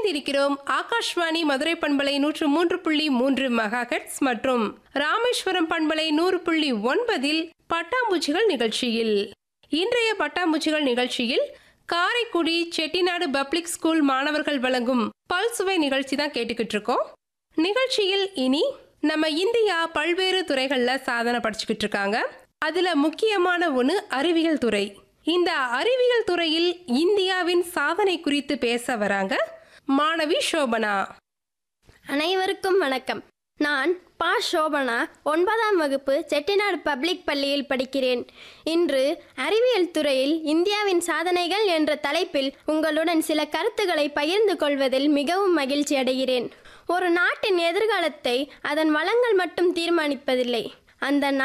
இணைந்திருக்கிறோம் ஆகாஷ்வாணி மதுரை பண்பலை நூற்று மூன்று புள்ளி மூன்று மெகாஹெட்ஸ் மற்றும் ராமேஸ்வரம் பண்பலை நூறு புள்ளி ஒன்பதில் பட்டாம்பூச்சிகள் நிகழ்ச்சியில் இன்றைய பட்டாம்பூச்சிகள் நிகழ்ச்சியில் காரைக்குடி செட்டிநாடு பப்ளிக் ஸ்கூல் மாணவர்கள் வழங்கும் பல்சுவை நிகழ்ச்சி தான் கேட்டுக்கிட்டு இருக்கோம் நிகழ்ச்சியில் இனி நம்ம இந்தியா பல்வேறு துறைகள்ல சாதனை படிச்சுக்கிட்டு இருக்காங்க அதுல முக்கியமான ஒன்று அறிவியல் துறை இந்த அறிவியல் துறையில் இந்தியாவின் சாதனை குறித்து பேச வராங்க மாணவி சோபனா அனைவருக்கும் வணக்கம் நான் பா சோபனா ஒன்பதாம் வகுப்பு செட்டிநாடு பப்ளிக் பள்ளியில் படிக்கிறேன் இன்று அறிவியல் துறையில் இந்தியாவின் சாதனைகள் என்ற தலைப்பில் உங்களுடன் சில கருத்துக்களை பகிர்ந்து கொள்வதில் மிகவும் மகிழ்ச்சி அடைகிறேன் ஒரு நாட்டின் எதிர்காலத்தை அதன் வளங்கள் மட்டும் தீர்மானிப்பதில்லை அந்த